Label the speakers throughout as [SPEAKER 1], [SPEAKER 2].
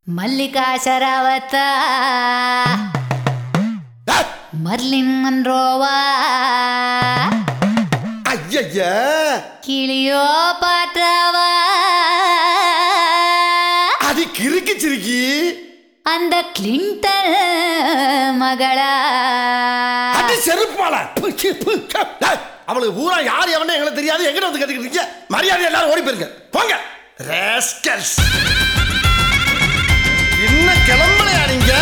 [SPEAKER 1] Mallika ಶರಾವತ Merlion ಮನ್ರೋವಾ
[SPEAKER 2] ஐயா
[SPEAKER 1] கிளியோ பாட்டாவா
[SPEAKER 2] அது கிறுக்கு சிறுக்கி
[SPEAKER 1] அந்த கிளின்டன் மகளா
[SPEAKER 2] அது செருப்பால அவளுக்கு ஊரா யார் எவனே எங்களுக்கு தெரியாது எங்கிட்ட வந்து கத்துக்கிட்டு மரியாதை எல்லாரும் ஓடி போயிருங்க போங்க ரேஸ்கல்ஸ் இன்னும் கிளம்பலையா நீங்க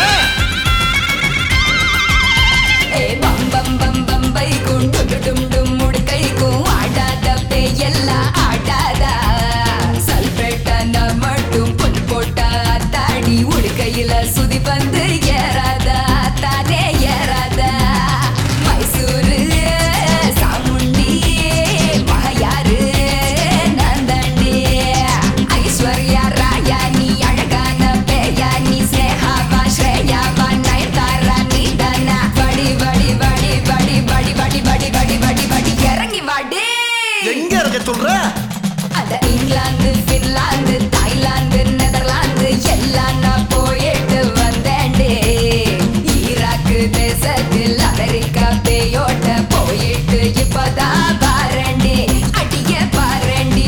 [SPEAKER 3] ஏ பம் பம் பம் பம்பைக்கும் டுடும் டும் முடுக்கைக்கும் ஆடாத பேயெல்லாம் ஆடாதா சல்பேட்டன மட்டும் பொன் போட்டா தாடி உடுக்கையில சுதி வந்து ஏறாதா தானே ஏறாதா மைசூரு சாமுண்டி மகையாரு நந்தண்டி ஐஸ்வர்யா ராயா நீ அழகான பேயா நீ ஸ்னேகாவா ஸ்ரேயாவா நயன்தாரா நீ தானா படி படி படி படி படி படி படி படி படி படி இறங்கி வாடி
[SPEAKER 2] எங்க இருக்க சொல்ற
[SPEAKER 3] அத இங்கிலாந்து பின்லாந்து தாய்லாந்து நெதர்லாந்து எல்லாம் நான் போயிட்டு வந்தேன்டே ஈராக்கு தேசத்தில் அமெரிக்கா பேயோட்ட போயிட்டு இப்பதான் பாரண்டி அடிய பாரண்டி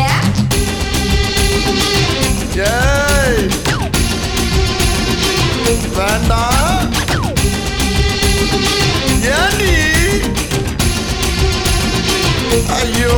[SPEAKER 2] ஏய் வேண்டாம் ஏண்டி ஐயோ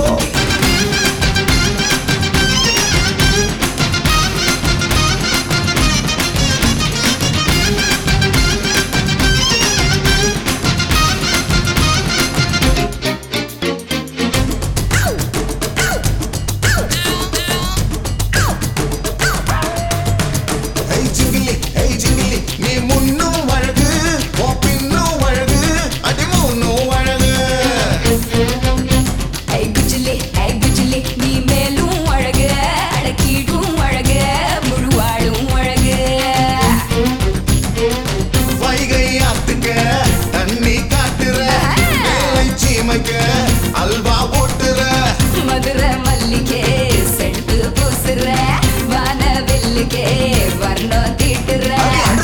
[SPEAKER 4] ஏய் ஜிங்கிலி ஏய் ஜிங்கிலி நீ முன்னும் அழகு ஓ பின்னும் அழகு அடி மூணும் அழகு
[SPEAKER 3] ஐ குஜிலி ஐ குஜிலி நீ மேலும் அழகு அடக்கிடும் அழகு முழுவாடும் அழகு
[SPEAKER 4] வைகை ஆத்துக்க தண்ணி காட்டுற வேலை சீமைக்க அல்வா ஓட்டுற
[SPEAKER 3] மதுரை மல்லிகே செட்டு பூசுற வானவில்லுக்கே வர்ணம் தீட்டுற